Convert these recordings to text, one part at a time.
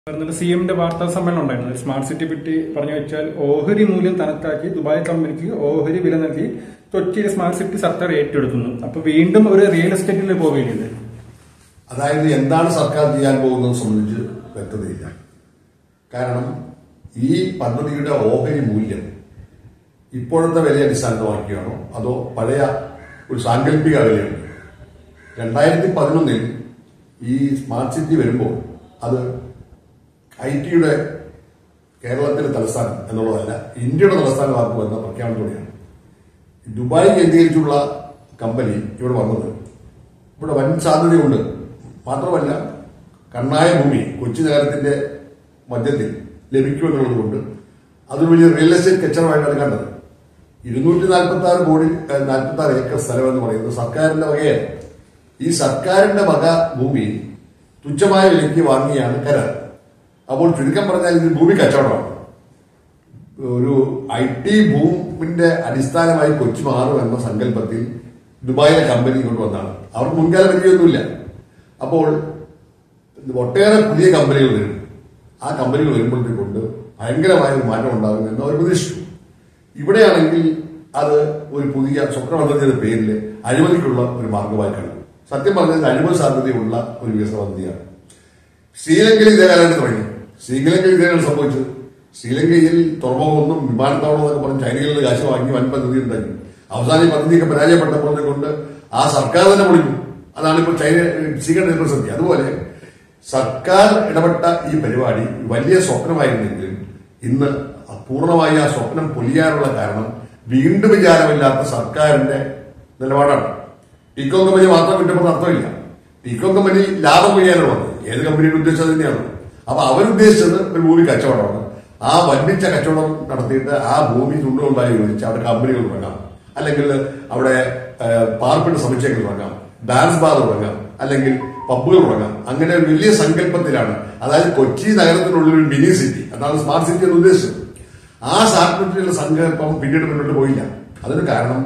എന്നിട്ട് സി എമ്മിന്റെ വാർത്താ സമ്മേളനം ഉണ്ടായിരുന്നു സ്മാർട്ട് സിറ്റി പറ്റി പറഞ്ഞു വെച്ചാൽ ഓഹരി മൂല്യം കണക്കാക്കി ദുബായ് കമ്പനിക്ക് ഓഹരി വില നൽകി കൊച്ചിയിലെ സ്മാർട്ട് സിറ്റി സർക്കാർ ഏറ്റെടുക്കുന്നു അപ്പൊ വീണ്ടും ഒരു റിയൽ എസ്റ്റേറ്റിൽ പോവുകയില്ലേ അതായത് എന്താണ് സർക്കാർ ചെയ്യാൻ പോകുന്നത് സംബന്ധിച്ച് വ്യക്തതയില്ല കാരണം ഈ പദ്ധതിയുടെ ഓഹരി മൂല്യം ഇപ്പോഴത്തെ വില അടിസ്ഥാനമാക്കിയാണോ അതോ പഴയ ഒരു സാങ്കല്പിക വിലയുണ്ട് രണ്ടായിരത്തി പതിനൊന്നിൽ ഈ സ്മാർട്ട് സിറ്റി വരുമ്പോൾ അത് ഐ ടിയുടെ കേരളത്തിലെ തലസ്ഥാനം എന്നുള്ളതല്ല ഇന്ത്യയുടെ തലസ്ഥാനമാക്കുമെന്ന പ്രഖ്യാപനത്തോടെയാണ് ദുബായ് കേന്ദ്രീകരിച്ചുള്ള കമ്പനി ഇവിടെ വന്നത് ഇവിടെ വൻ സാധ്യതയുണ്ട് മാത്രമല്ല കണ്ണായ ഭൂമി കൊച്ചി നഗരത്തിന്റെ മധ്യത്തിൽ ലഭിക്കുമെന്നുള്ളത് കൊണ്ട് അതൊരു വലിയ റിയൽ എസ്റ്റേറ്റ് കച്ചവടമായിട്ടാണ് കണ്ടത് ഇരുന്നൂറ്റി നാൽപ്പത്തി ആറ് കോടി നാൽപ്പത്തി ആറ് ഏക്കർ സ്ഥലം എന്ന് പറയുന്നത് സർക്കാരിന്റെ വകയാണ് ഈ സർക്കാരിന്റെ വക ഭൂമി തുച്ഛമായ വിലയ്ക്ക് വാങ്ങിയാണ് കരാർ അപ്പോൾ ചുരുക്കം പറഞ്ഞാൽ ഇത് ഭൂമി കച്ചവടമാണ് ഒരു ഐ ടി ഭൂമിന്റെ അടിസ്ഥാനമായി കൊച്ചി മാറും എന്ന സങ്കല്പത്തിൽ ദുബായിലെ കമ്പനി ഇങ്ങോട്ട് വന്നതാണ് അവർക്ക് മുൻകാല പരിചയമൊന്നുമില്ല അപ്പോൾ ഒട്ടേറെ പുതിയ കമ്പനികൾ വരും ആ കമ്പനികൾ വരുമ്പോഴത്തേക്കൊണ്ട് ഭയങ്കരമായ ഒരു മാറ്റം ഉണ്ടാകും എന്ന് അവർ പ്രതീക്ഷിച്ചു ഇവിടെയാണെങ്കിൽ അത് ഒരു പുതിയ സ്വപ്നപദ്ധതിയുടെ പേരിൽ അഴിമതിക്കുള്ള ഒരു മാർഗമായി കണ്ടു സത്യം പറഞ്ഞാൽ അഴിമതി സാധ്യതയുള്ള ഒരു വികസന പദ്ധതിയാണ് ശ്രീലങ്കയിൽ ഇതേ കാലഘട്ടം തുടങ്ങി ശ്രീലങ്കയിൽ ഇതേയാണ് സംഭവിച്ചത് ശ്രീലങ്കയിൽ തുറമുഖമൊന്നും വിമാനത്താവളം എന്നൊക്കെ പറഞ്ഞ് ചൈനയിൽ നിന്ന് കാശ് വാങ്ങി വൻ പദ്ധതി ഉണ്ടാക്കി അവസാനം ഈ പദ്ധതിയൊക്കെ പരാജയപ്പെട്ടപ്പോൾ കൊണ്ട് ആ സർക്കാർ തന്നെ പൊളിഞ്ഞു അതാണ് ഇപ്പോൾ ചൈന സ്വീകരണ പ്രതിസന്ധി അതുപോലെ സർക്കാർ ഇടപെട്ട ഈ പരിപാടി വലിയ സ്വപ്നമായിരുന്നെങ്കിലും ഇന്ന് പൂർണ്ണമായി ആ സ്വപ്നം പൊലിയാനുള്ള കാരണം വീണ്ടും വിചാരമില്ലാത്ത സർക്കാരിന്റെ നിലപാടാണ് ടീക്കോ കമ്പനി മാത്രം കിട്ടുമ്പോൾ അർത്ഥമില്ല ടീക്കോ കമ്പനി ലാഭം കൊയ്യാനാണ് വന്നത് ഏത് കമ്പനിയുടെ ഉദ്ദേശം അത് തന്നെയാണ് അപ്പൊ അവരുദ്ദേശിച്ചത് ഒരു ഭൂമി കച്ചവടമാണ് ആ വൻപിച്ച കച്ചവടം നടത്തിയിട്ട് ആ ഭൂമി തുണ്ടുകൊണ്ടായി യോജിച്ച് അവിടെ കമ്പനികൾ തുടങ്ങാം അല്ലെങ്കിൽ അവിടെ ഏഹ്, പാർപ്പിട സമുച്ചയങ്ങൾ തുടങ്ങാം ഡാൻസ് ബാർ തുടങ്ങാം അല്ലെങ്കിൽ പബ്ബുകൾ തുടങ്ങാം അങ്ങനെ ഒരു വലിയ സങ്കല്പത്തിലാണ് അതായത് കൊച്ചി നഗരത്തിനുള്ളിൽ ഒരു മിനി സിറ്റി അതാണ് സ്മാർട്ട് സിറ്റി എന്ന് ഉദ്ദേശിച്ചത് ആ സ്മാർട്ട് സിറ്റിയുടെ സങ്കല്പം പിന്നീട് മുന്നോട്ട് പോയില്ല അതിന് കാരണം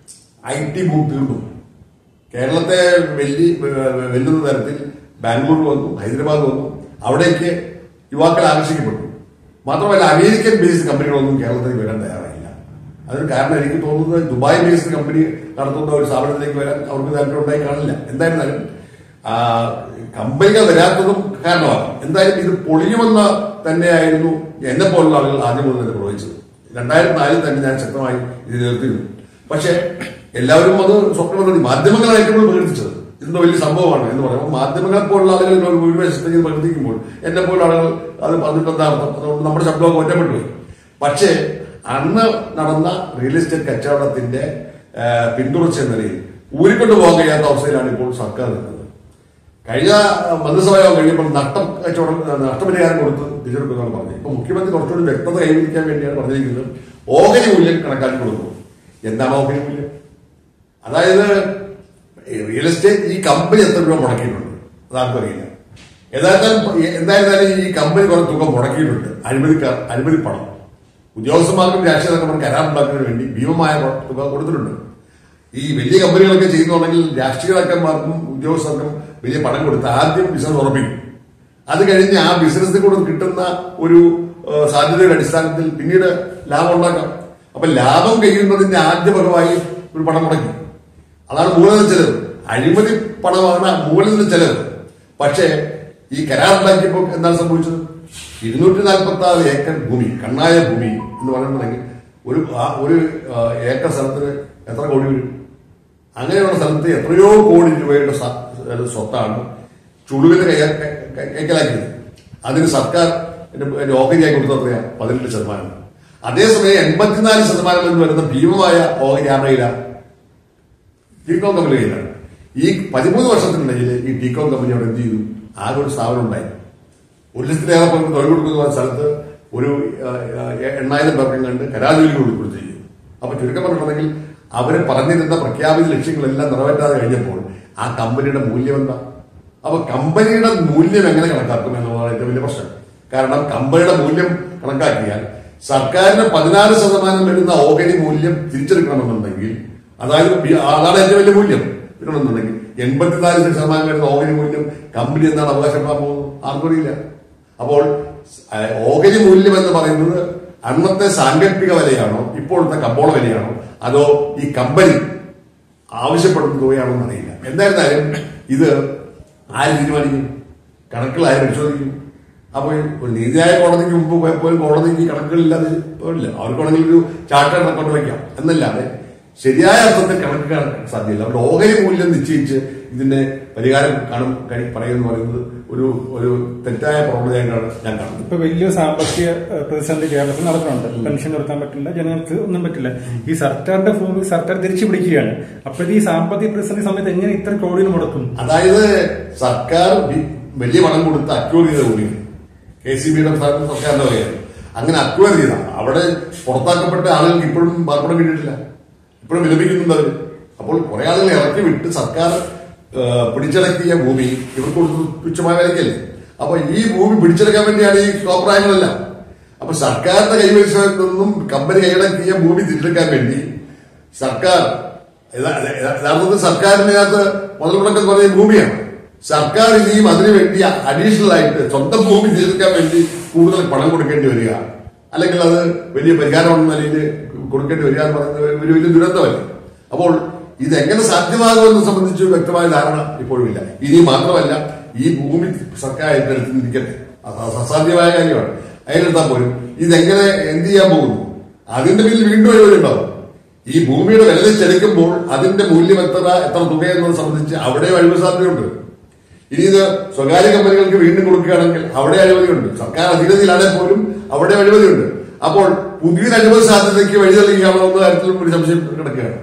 ഐ ടി ബൂം തീർന്നു കേരളത്തെ വെല്ലി വെല്ലുന്ന തരത്തിൽ ബാംഗ്ലൂർ വന്നു ഹൈദരാബാദ് വന്നു അവിടേക്ക് യുവാക്കൾ ആകർഷിക്കപ്പെട്ടു മാത്രമല്ല അമേരിക്കൻ ബേസ്ഡ് കമ്പനികളൊന്നും കേരളത്തിൽ വരാൻ തയ്യാറായില്ല അതിന് കാരണം എനിക്ക് തോന്നുന്നത് ദുബായ് ബേസ്ഡ് കമ്പനി നടത്തുന്ന ഒരു സ്ഥാപനത്തിലേക്ക് വരാൻ അവർക്ക് താല്പര്യം ഉണ്ടായി കാണില്ല എന്തായിരുന്നാലും ആ, കമ്പനികൾ വരാത്തതും കാരണമാണ് എന്തായാലും ഇത് പൊളിയുമെന്ന തന്നെയായിരുന്നു എന്നെ പോലുള്ള ആളുകൾ ആദ്യം മുതൽ തന്നെ പ്രവചിച്ചത് രണ്ടായിരത്തി നാലിൽ തന്നെ ഞാൻ ശക്തമായി ഇത് എതിർത്തിരുന്നു പക്ഷേ എല്ലാവരും അത് സ്വപ്നപദ്ധതി മാധ്യമങ്ങളാണ് ഏറ്റവും കൂടുതൽ പ്രകടിപ്പിച്ചത് ഇതെന്തോ വലിയ സംഭവമാണ് എന്ന് പറയുമ്പോൾ മാധ്യമങ്ങളെ പോലുള്ള ആളുകൾ ഒരു ഭൂരിപക്ഷത്തേക്ക് പ്രകടിപ്പിക്കുമ്പോൾ എന്നെ പോലുള്ള ആളുകൾ അത് പറഞ്ഞിട്ട് എന്താ അർത്ഥം അതുകൊണ്ട് നമ്മുടെ ശബ്ദമൊക്കെ ഒറ്റപ്പെട്ടു പോയി പക്ഷേ അന്ന് നടന്ന റിയൽ എസ്റ്റേറ്റ് കച്ചവടത്തിന്റെ ആ, പിന്തുടർച്ച എന്ന നിലയിൽ ഊരിക്കൊണ്ടു പോകാൻ കഴിയാത്ത അവസ്ഥയിലാണ് ഇപ്പോൾ സർക്കാർ നിൽക്കുന്നത് കഴിഞ്ഞ മന്ത്രിസഭയോ കഴിയുമ്പോൾ നഷ്ടം കച്ചവടം നഷ്ടപരിഹാരം കൊടുത്ത് തിരിച്ചെടുക്കുന്നതാണ് പറഞ്ഞത് ഇപ്പൊ മുഖ്യമന്ത്രി കുറച്ചുകൂടി വ്യക്തത കൈവരിക്കാൻ വേണ്ടിയാണ് പറഞ്ഞിരിക്കുന്നത് ഓഹരി മൂല്യം കണക്കാക്കി കൊടുക്കും എന്താണ് ഓഹരി മൂല്യം അതായത് റിയൽ എസ്റ്റേറ്റ് ഈ കമ്പനി എത്ര രൂപ മുടക്കിയിട്ടുണ്ട് അതാർക്കും അറിയില്ല യഥാർത്ഥം എന്തായിരുന്നാലും ഈ കമ്പനി കുറെ തുക മുടക്കിയിട്ടുണ്ട് അഴിമതി അഴിമതി പണം ഉദ്യോഗസ്ഥന്മാർക്കും രാഷ്ട്രീയ നേതാക്കന്മാർക്കും കരാറുണ്ടാക്കുന്നതിന് വേണ്ടി ഭീമമായ തുക കൊടുത്തിട്ടുണ്ട് ഈ വലിയ കമ്പനികളൊക്കെ ചെയ്യുന്നുണ്ടെങ്കിൽ രാഷ്ട്രീയ നേതാക്കന്മാർക്കും ഉദ്യോഗസ്ഥർക്കും വലിയ പണം കൊടുത്ത് ആദ്യം ബിസിനസ് ഉറപ്പിക്കും അത് കഴിഞ്ഞ് ആ ബിസിനസ്സിൽ കൂടെ കിട്ടുന്ന ഒരു ഏഹ്, സാധ്യതയുടെ അടിസ്ഥാനത്തിൽ പിന്നീട് ലാഭം ഉണ്ടാക്കാം അപ്പൊ ലാഭം കഴിയുന്നതിന്റെ ആദ്യ ഭാഗമായി ഒരു പണം മുടക്കി അതാണ് മൂലധന ചെലവ് അഴിമതി പണമാണ് മൂലധന ചെലവ് പക്ഷേ ഈ കരാറുണ്ടാക്കിയപ്പോൾ എന്താണ് സംഭവിച്ചത് ഇരുന്നൂറ്റി നാൽപ്പത്തി ആറ് ഏക്കർ ഭൂമി കണ്ണായ ഭൂമി എന്ന് പറയുന്നുണ്ടെങ്കിൽ ഒരു ആ ഒരു ആ, ഏക്കർ സ്ഥലത്തിന് എത്ര കോടി വരും അങ്ങനെയുള്ള സ്ഥലത്ത് എത്രയോ കോടി രൂപയുടെ സ- ഒരു സ്വത്താണ് ചുളുവിന് കൈ കൈ- കൈക്കലാക്കിയത് അതിന് സർക്കാർ ഇതിന്റെ ഓഹരിയായി കൊടുത്തത് എത്രയാ പതിനെട്ട് ശതമാനം അതേസമയം എൺപത്തിനാല് ശതമാനം എന്ന് വരുന്ന ഭീമമായ ഓഹരി ആരുടെയിലാണ് ടീകോം കമ്പനി കയ്യിലാണ് ഈ പതിമൂന്ന് വർഷത്തിനിടയിൽ ഈ ടീകോം കമ്പനി അവിടെ എന്ത് ചെയ്തു ആകെ ഒരു സ്ഥാപനം ഉണ്ടായി ഒരു ലക്ഷത്തിലേറെ പേർക്ക് തൊഴിൽ കൊടുക്കുന്ന സ്ഥലത്ത് ഒരു ആ, ആ, എണ്ണായിരം പേർക്കും കണ്ട് കരാജോലി കൊടുക്കുകയും ചെയ്തു അപ്പൊ ചുരുക്കം പറഞ്ഞിട്ടുണ്ടെങ്കിൽ അവര് പറഞ്ഞിരുന്ന പ്രഖ്യാപിത ലക്ഷ്യങ്ങളെല്ലാം നിറവേറ്റാതെ കഴിഞ്ഞപ്പോൾ ആ കമ്പനിയുടെ മൂല്യം എന്താ അപ്പൊ കമ്പനിയുടെ മൂല്യം എങ്ങനെ കണക്കാക്കും എന്നുള്ളതാണ് ഏറ്റവും വലിയ പ്രശ്നം കാരണം കമ്പനിയുടെ മൂല്യം കണക്കാക്കിയാൽ സർക്കാരിന് പതിനാറ് ശതമാനം വരുന്ന ഓഹരി മൂല്യം തിരിച്ചെടുക്കണമെന്നുണ്ടെങ്കിൽ അതായത് ബി- അതാണ് ഏറ്റവും വലിയ മൂല്യം കിട്ടണമെന്നുണ്ടെങ്കിൽ എൺപത്തിനാല് ശതമാനം വരുന്ന ഓഹരി മൂല്യം കമ്പനി എന്താണ് അവകാശപ്പെടാൻ പോകുന്നത് ആർക്കും അറിയില്ല അപ്പോൾ ആ, ഓഹരി മൂല്യം എന്ന് പറയുന്നത് അന്നത്തെ സാങ്കല്പിക വിലയാണോ ഇപ്പോഴത്തെ കമ്പോള വിലയാണോ അതോ ഈ കമ്പനി ആവശ്യപ്പെടുന്ന തുകയാണോ എന്നറിയില്ല എന്തായിരുന്നാലും ഇത് ആര് തീരുമാനിക്കും കണക്കുകൾ ആര് പരിശോധിക്കും അപ്പോൾ ഒരു നീതിന്യായ കോടതിക്ക് മുമ്പ് പോയപ്പോൾ കോടതിക്ക് കണക്കുകളില്ലാതെ പോയില്ല അവർക്കാണെങ്കിൽ ഒരു ചാർട്ടേഡ് റെക്കോർഡ് വയ്ക്കാം എന്നല്ലാതെ ശരിയായ അർത്ഥത്തിൽ കണക്ക് കാണാൻ സാധ്യമില്ല അവിടെ ഓഹരി മൂല്യം നിശ്ചയിച്ച് ഇതിന്റെ പരിഹാരം കാണും കഴി- പറയുമെന്ന് പറയുന്നത് ഒരു ഒരു തെറ്റായ പ്രവണതയായിട്ടാണ് ഞാൻ കാണുന്നത് ഇപ്പൊ വലിയ സാമ്പത്തിക ഏഹ്, പ്രതിസന്ധി കേരളത്തിൽ നടക്കുന്നുണ്ട് പെൻഷൻ നിർത്താൻ പറ്റില്ല ജനങ്ങൾക്ക് ഒന്നും പറ്റില്ല ഈ സർക്കാരിന്റെ ഭൂമി സർക്കാർ തിരിച്ചു പിടിക്കുകയാണ് അപ്പൊ ഇത് ഈ സാമ്പത്തിക പ്രതിസന്ധി സമയത്ത് എങ്ങനെ ഇത്ര കോടിന് മുടക്കും അതായത് സർക്കാർ വി- വലിയ പണം കൊടുത്ത് അക്യൂർ ചെയ്ത ഭൂമിയാണ് കെ സി ബിയുടെ സർക്കാരിന്റെ വകയാണ് അങ്ങനെ അക്യൂർ ചെയ്ത അവിടെ പുറത്താക്കപ്പെട്ട ആളുകൾക്ക് ഇപ്പോഴും പാർപ്പിടം കിട്ടിയിട്ടില്ല ഇപ്പോഴും വിലപിക്കുന്നുണ്ട് അവര് അപ്പോൾ കുറെ ആളുകൾ ഇറക്കി വിട്ട് സർക്കാർ ആ, പിടിച്ചടക്കിയ ഭൂമി ഇവർക്ക് കൊടുത്ത് തുച്ഛമായ വിലക്കല്ലേ അപ്പൊ ഈ ഭൂമി പിടിച്ചെടുക്കാൻ വേണ്ടിയാണ് ഈ കോപ്രായങ്ങളെല്ലാം അപ്പൊ സർക്കാരിന്റെ കൈവശത്തിൽ നിന്നും കമ്പനി കൈയടക്കിയ ഭൂമി തിരിച്ചെടുക്കാൻ വേണ്ടി സർക്കാർ യഥാ- യഥാ- യഥാർത്ഥത്തിൽ സർക്കാരിനകത്ത് മുതൽ മുടക്കം കുറഞ്ഞ ഭൂമിയാണ് സർക്കാർ ഇനിയും അതിനു വേണ്ടി അഡീഷണൽ ആയിട്ട് സ്വന്തം ഭൂമി തിരിച്ചെടുക്കാൻ വേണ്ടി കൂടുതൽ പണം കൊടുക്കേണ്ടി വരിക അല്ലെങ്കിൽ അത് വലിയ പരിഹാരം എന്ന നിലയിൽ കൊടുക്കേണ്ടി വരിക എന്ന് പറയുന്നത് ഒരു വലിയ ദുരന്തമല്ലേ അപ്പോൾ ഇത് എങ്ങനെ സാധ്യമാകുമെന്ന് സംബന്ധിച്ച് വ്യക്തമായ ധാരണ ഇപ്പോഴുമില്ല ഇനി മാത്രമല്ല ഈ ഭൂമി സർക്കാർ ഏറ്റെടുത്ത് നിൽക്കട്ടെ അത് അസാധ്യമായ കാര്യമാണ് അതിലെടുത്താൽ പോലും ഇതെങ്ങനെ എന്ത് ചെയ്യാൻ പോകുന്നു അതിന്റെ പിന്നിൽ വീണ്ടും എഴുതുണ്ടാവും ഈ ഭൂമിയുടെ വില ചെലുക്കുമ്പോൾ അതിന്റെ മൂല്യം എത്ര എത്ര തുക എന്നത് സംബന്ധിച്ച് അവിടെ അഴിമതി സാധ്യതയുണ്ട് ഇനി ഇത് സ്വകാര്യ കമ്പനികൾക്ക് വീണ്ടും കൊടുക്കുകയാണെങ്കിൽ അവിടെ അഴിമതിയുണ്ട് സർക്കാർ അധീനതയിലാണെങ്കിൽ പോലും അവിടെ അഴിമതിയുണ്ട് അപ്പോൾ പുതിയൊരു അഴിമതി സാധ്യതയ്ക്ക് വഴിതെളിക്കുകയാണോ എന്ന കാര്യത്തിലും ഒരു സംശയം കിടക്കുകയാണ്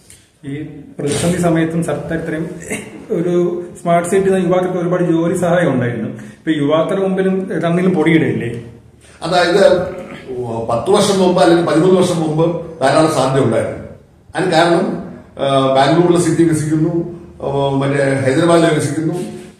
ഈ പ്രതിസന്ധി സമയത്തും സർക്കാർ ഇത്രയും ഒരു സ്മാർട്ട് സിറ്റി എന്ന യുവാക്കൾക്ക് ഒരുപാട് ജോലി സഹായം ഉണ്ടായിരുന്നു ഇപ്പൊ യുവാക്കളുടെ മുമ്പിലും തന്നിലും പൊടിയിടയില്ലേ അതായത് പത്ത് വർഷം മുമ്പ് അല്ലെങ്കിൽ പതിമൂന്ന് വർഷം മുമ്പ് ധാരാളം സാധ്യത ഉണ്ടായിരുന്നു അതിന് കാരണം ആ, ബാംഗ്ലൂരിലെ സിറ്റി വികസിക്കുന്നു ആ, മറ്റേ ഹൈദരാബാദിൽ വികസിക്കുന്നു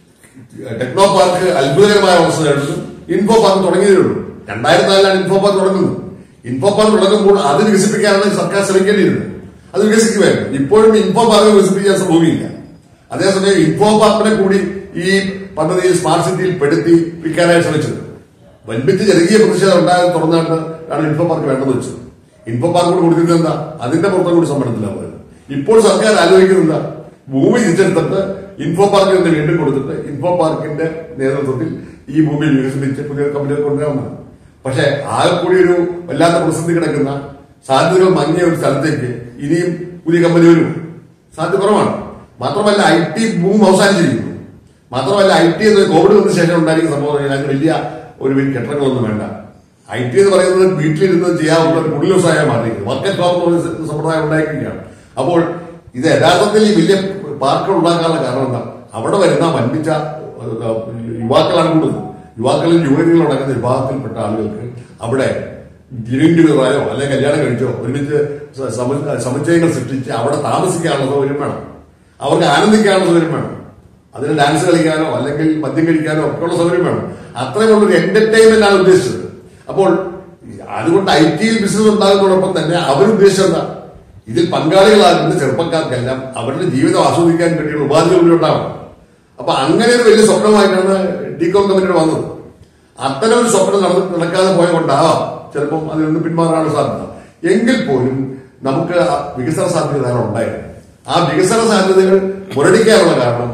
ടെക്നോ പാർക്ക് അത്ഭുതകരമായ അവസ്ഥ നേടുന്നു ഇൻഫോ പാർക്ക് തുടങ്ങിയതേ ഉള്ളൂ രണ്ടായിരത്തി നാലിലാണ് ഇൻഫോ പാർക്ക് തുടങ്ങുന്നത് ഇൻഫോ പാർക്ക് തുടങ്ങുമ്പോൾ അത് വികസിപ്പിക്കാനാണ് സർക്കാർ ശ്രമിക്കേണ്ടിയിരുന്നത് അത് വികസിക്കുമായിരുന്നു ഇപ്പോഴും ഇൻഫോ പാർക്ക് വികസിപ്പിക്കാൻ ഭൂമിയില്ല അതേസമയം ഇൻഫോ പാർക്കിനെ കൂടി ഈ പദ്ധതിയിൽ സ്മാർട്ട് സിറ്റിയിൽ പെടുത്തി വിൽക്കാനായി ശ്രമിച്ചത് വൻപിച്ച് ജനകീയ പ്രതിഷേധം ഉണ്ടായത് തുറന്നാണ് ആണ് ഇൻഫോ പാർക്ക് വേണ്ടെന്ന് വെച്ചത് ഇൻഫോ പാർക്ക് കൂടി കൊടുത്തിട്ട് എന്താ അതിന്റെ പുറത്തും കൂടി സമ്മേളനത്തിലാവുന്നത് ഇപ്പോൾ സർക്കാർ ആലോചിക്കുന്നില്ല ഭൂമി തിരിച്ചെടുത്തിട്ട് ഇൻഫോ പാർക്ക് തന്നെ വീണ്ടും കൊടുത്തിട്ട് ഇൻഫോ പാർക്കിന്റെ നേതൃത്വത്തിൽ ഈ ഭൂമിയിൽ വികസിപ്പിച്ച് പുതിയ കമ്പനികൾ കൊണ്ടുവരാവുന്നതാണ് പക്ഷെ ആകെ കൂടി ഒരു വല്ലാത്ത പ്രതിസന്ധി കിടക്കുന്ന സാധ്യതകൾ മങ്ങിയ ഒരു സ്ഥലത്തേക്ക് ഇനിയും പുതിയ കമ്പനി വരും സാധ്യത കുറവാണ് മാത്രമല്ല ഐ ടി ബൂം അവസാനിച്ചിരിക്കുന്നു മാത്രമല്ല ഐ ടി എന്ന് കോവിഡ് വന്ന ശേഷം ഉണ്ടായിരിക്കുന്ന സംഭവം എന്ന് പറഞ്ഞാൽ വലിയ ഒരു വലിയ കെട്ടിടങ്ങളൊന്നും വേണ്ട ഐ ടി എന്ന് പറയുന്നത് വീട്ടിലിരുന്ന് ചെയ്യാവുന്ന ഒരു കുടിൽ വ്യവസായം മാറിയിരിക്കുന്നു വർക്ക് അറ്റ് ഹോം എന്ന് പറയുന്ന സമ്പ്രദായം ഉണ്ടായിരിക്കുകയാണ് അപ്പോൾ ഇത് യഥാർത്ഥത്തിൽ ഈ വലിയ പാർക്കുകൾ ഉണ്ടാക്കാനുള്ള കാരണം എന്താ അവിടെ വരുന്ന വൻപിച്ച ഏഹ്, യുവാക്കളാണ് കൂടുതൽ യുവാക്കളിൽ യുവതികളും അടങ്ങുന്ന വിഭാഗത്തിൽപ്പെട്ട ആളുകൾക്ക് അവിടെ ലിവിംഗ് ടുഗറായോ അല്ലെങ്കിൽ കല്യാണം കഴിച്ചോ ഒരുമിച്ച് സ- സമു- സമുച്ചയങ്ങൾ സൃഷ്ടിച്ച് അവിടെ താമസിക്കാനുള്ള സൗകര്യം വേണം അവർക്ക് ആനന്ദിക്കാനുള്ള സൗകര്യം വേണം അതിന് ഡാൻസ് കളിക്കാനോ അല്ലെങ്കിൽ മദ്യം കഴിക്കാനോ ഒക്കെയുള്ള സൗകര്യം വേണം അത്രയുമുള്ള ഒരു എന്റർടൈൻമെന്റ് ആണ് ഉദ്ദേശിച്ചത് അപ്പോൾ അതുകൊണ്ട് ഐ ടിയിൽ ബിസിനസ് ഉണ്ടാകുന്നതോടൊപ്പം തന്നെ അവരുദ്ദേശിച്ചത് എന്താ ഇതിൽ പങ്കാളികളാകുന്ന ചെറുപ്പക്കാർക്കെല്ലാം അവരുടെ ജീവിതം ആസ്വദിക്കാൻ വേണ്ടിയുള്ള ഉപാധികൾ കൂടി ഉണ്ടാവണം അപ്പൊ അങ്ങനെ ഒരു വലിയ സ്വപ്നമായിട്ടാണ് ഡികോം കമ്പനിയുടെ വന്നത് അത്തരം ഒരു സ്വപ്നം നടന്ന് നടക്കാതെ പോയ കൊണ്ടാവാം ചിലപ്പം അതിൽ നിന്ന് പിന്മാറാനുള്ള സാധ്യത എങ്കിൽ പോലും നമുക്ക് ആ വികസന സാധ്യത ധാരാളം ഉണ്ടായിരുന്നു ആ വികസന സാധ്യതകൾ മുരടിക്കാനുള്ള കാരണം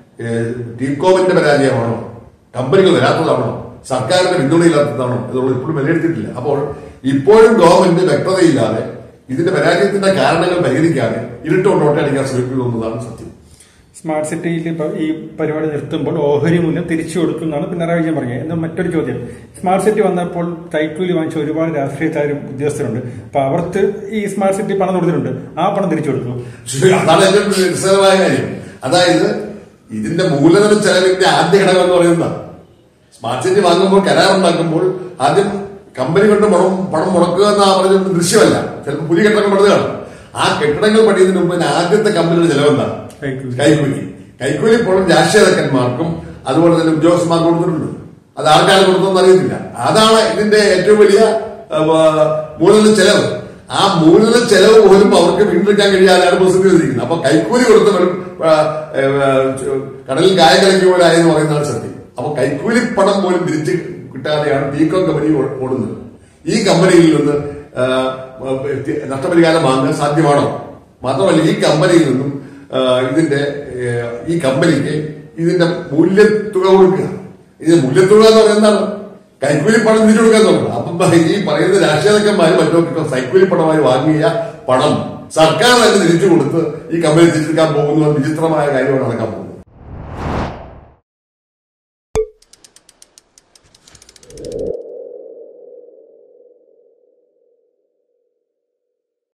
ടീകോമിന്റെ പരാജയമാണോ കമ്പനികൾ വരാത്തതാണോ സർക്കാരിന്റെ പിന്തുണയില്ലാത്തതാണോ എന്നുള്ളത് ഇപ്പോഴും വിലയിരുത്തിയിട്ടില്ല അപ്പോൾ ഇപ്പോഴും ഗവൺമെന്റ് വ്യക്തതയില്ലാതെ ഇതിന്റെ പരാജയത്തിന്റെ കാരണങ്ങൾ പരിഹരിക്കാതെ ഇരുട്ടുകൊണ്ടോട്ടെ അടിക്കാൻ ശ്രമിക്കുന്നു എന്നതാണ് സത്യം സ്മാർട്ട് സിറ്റിയിൽ ഇപ്പൊ ഈ പരിപാടി നിർത്തുമ്പോൾ ഓഹരി മൂല്യം തിരിച്ചു കൊടുക്കും എന്നാണ് പിണറായി വിജയൻ പറഞ്ഞത് എന്നാൽ മറ്റൊരു ചോദ്യം സ്മാർട്ട് സിറ്റി വന്നപ്പോൾ കൈക്കൂലി വാങ്ങിച്ച ഒരുപാട് രാഷ്ട്രീയക്കാരും ഉദ്യോഗസ്ഥരുണ്ട് അപ്പൊ അവർക്ക് ഈ സ്മാർട്ട് സിറ്റി പണം കൊടുത്തിട്ടുണ്ട് ആ പണം തിരിച്ചു കൊടുക്കും ശരി, അതാണ് ഏറ്റവും രസകരമായ കാര്യം അതായത് ഇതിന്റെ മൂലധന ചെലവിന്റെ ആദ്യ ഘടകം എന്ന് പറയുന്നത് സ്മാർട്ട് സിറ്റി വാങ്ങുമ്പോൾ കരാറുണ്ടാക്കുമ്പോൾ ആദ്യം കമ്പനി കൊണ്ട് പണം പണം മുടക്കുക എന്ന പറഞ്ഞ ദൃശ്യമല്ല ചിലപ്പോൾ പുതിയ കെട്ടിടങ്ങൾ പണിതാണ് ആ കെട്ടിടങ്ങൾ പണിയുന്നതിന് മുമ്പ് തന്നെ ആദ്യത്തെ കമ്പനിയുടെ ചെലവെന്താ കൈക്കൂലി. കൈക്കൂലി കൈക്കൂലി ഇപ്പോഴും രാഷ്ട്രീയതക്കന്മാർക്കും അതുപോലെ തന്നെ ഉദ്യോഗസ്ഥന്മാർക്കും കൊടുത്തിട്ടുണ്ട് അത് ആർക്കാണ് കൊടുത്തതെന്ന് അറിയത്തില്ല അതാണ് ഇതിന്റെ ഏറ്റവും വലിയ ആ, മൂലധന ചെലവ് ആ മൂലധന ചെലവ് പോലും അവർക്ക് വീണ്ടെടുക്കാൻ കഴിയാതെയാണ് പ്രതിസന്ധി വന്നിരിക്കുന്നത് അപ്പൊ കൈക്കൂലി കൊടുത്തവരും ആ, ആ, കടലിൽ കായ കലക്കി പോലെ ആയെന്ന് പറയുന്നതാണ് സത്യം അപ്പൊ കൈക്കൂലി പണം പോലും തിരിച്ച് കിട്ടാൻ കിട്ടാതെയാണ് ബീകോം കമ്പനി ഓ- ഓടുന്നത് ഈ കമ്പനിയിൽ നിന്ന് ആ, നഷ്ടപരിഹാരം വാങ്ങാൻ സാധ്യമാണോ മാത്രമല്ല ഈ കമ്പനിയിൽ നിന്നും ആ, ഇതിന്റെ ഏ, ഈ കമ്പനിക്ക് ഇതിന്റെ മൂല്യത്തുക കൊടുക്കുക ഇത് മൂല്യത്തുക എന്ന് പറയുന്നത് എന്താണ് കൈക്കൂലി പണം തിരിച്ചു കൊടുക്കാൻ തുടങ്ങും അപ്പം ഈ പറയുന്ന രാഷ്ട്രീയക്കാരും മറ്റൊക്കെ സൈക്കൂലി പണമായി വാങ്ങിയ പണം സർക്കാർ തന്നെ തിരിച്ചു കൊടുത്ത് ഈ കമ്പനി തിരിച്ചെടുക്കാൻ പോകുന്ന വിചിത്രമായ കാര്യമാണ് നടക്കാൻ പോകുന്നത്